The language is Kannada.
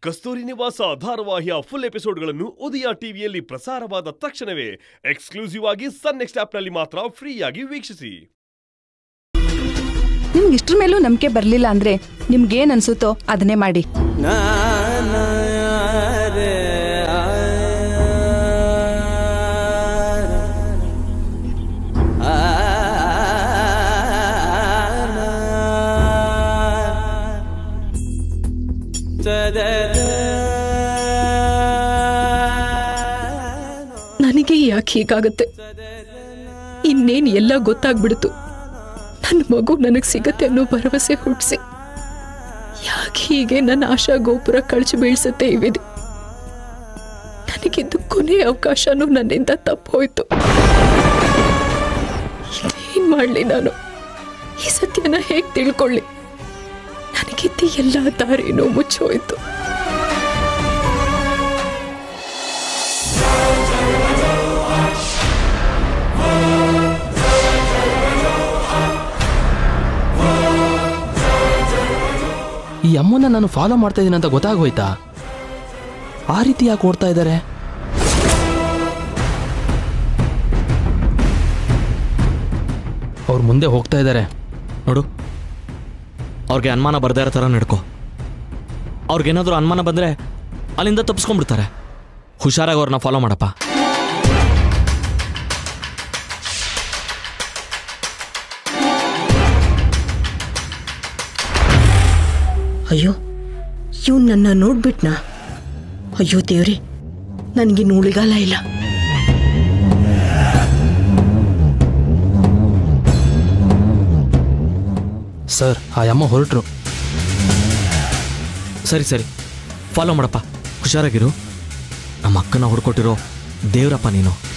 ಕಸ್ತೂರಿ ನಿವಾಸ ಧಾರಾವಾಹಿಯ ಫುಲ್ ಎಪಿಸೋಡ್ಗಳನ್ನು ಉದಯ ಟಿವಿಯಲ್ಲಿ ಪ್ರಸಾರವಾದ ತಕ್ಷಣವೇ ಎಕ್ಸ್ಕ್ಲೂಸಿವ್ ಆಗಿ ಸನ್ ನೆಕ್ಸ್ಟ್ ಆಪ್ನಲ್ಲಿ ಮಾತ್ರ ಫ್ರೀಯಾಗಿ ವೀಕ್ಷಿಸಿ ನಿಮ್ಗೆ ಇಷ್ಟ್ರ ಮೇಲೂ ನಂಬಿಕೆ ಬರಲಿಲ್ಲ ಅಂದ್ರೆ ನಿಮ್ಗೇನ್ ಅನ್ಸುತ್ತೋ ಅದನ್ನೇ ಮಾಡಿ ನನಗೆ ಯಾಕೆ ಹೀಗಾಗತ್ತೆ ಇನ್ನೇನು ಎಲ್ಲ ಗೊತ್ತಾಗ್ಬಿಡ್ತು ನನ್ನ ಮಗು ನನಗೆ ಸಿಗತ್ತೆ ಅನ್ನೋ ಭರವಸೆ ಹುಟ್ಟಿಸಿ ಯಾಕೆ ಹೀಗೆ ನನ್ನ ಆಶಾ ಗೋಪುರ ಕಳಚಿ ಬೀಳ್ಸತ್ತೆ ಈ ವಿಧಿ ನನಗಿದ್ದು ಕೊನೆ ಅವಕಾಶನೂ ನನ್ನಿಂದ ತಪ್ಪು ಹೋಯ್ತು ಏನ್ ಮಾಡ್ಲಿ ನಾನು ಈ ಸತ್ಯನ ಹೇಗೆ ತಿಳ್ಕೊಳ್ಳಿ ನನಗಿದ್ದ ಎಲ್ಲ ದಾರಿನೂ ಮುಚ್ಚೋಯ್ತು ಈ ಅಮ್ಮನ ನಾನು ಫಾಲೋ ಮಾಡ್ತಾ ಇದ್ದೀನಿ ಅಂತ ಗೊತ್ತಾಗೋಯ್ತಾ ಆ ರೀತಿ ಯಾಕೆ ಓಡ್ತಾ ಇದ್ದಾರೆ ಅವ್ರು ಮುಂದೆ ಹೋಗ್ತಾ ಇದ್ದಾರೆ ನೋಡು ಅವ್ರಿಗೆ ಅನುಮಾನ ಬರ್ದೇ ಇರೋ ಥರ ನಡ್ಕೊ ಅವ್ರಿಗೇನಾದರೂ ಅನುಮಾನ ಬಂದರೆ ಅಲ್ಲಿಂದ ತಪ್ಪಿಸ್ಕೊಂಡ್ಬಿಡ್ತಾರೆ ಹುಷಾರಾಗಿ ಅವ್ರನ್ನ ಫಾಲೋ ಮಾಡಪ್ಪ ಅಯ್ಯೋ ಇವನು ನನ್ನ ನೋಡ್ಬಿಟ್ನಾ ಅಯ್ಯೋ ದೇವ್ರಿ ನನಗಿನ್ನು ಉಳಿಗಾಲ ಇಲ್ಲ ಸರ್ ಆ ಅಮ್ಮ ಹೊರಟ್ರು ಸರಿ ಸರಿ ಫಾಲೋ ಮಾಡಪ್ಪ ಹುಷಾರಾಗಿರು ನಮ್ಮ ಅಕ್ಕನ ಹುಡ್ಕೊಟ್ಟಿರೋ ದೇವ್ರಪ್ಪ ನೀನು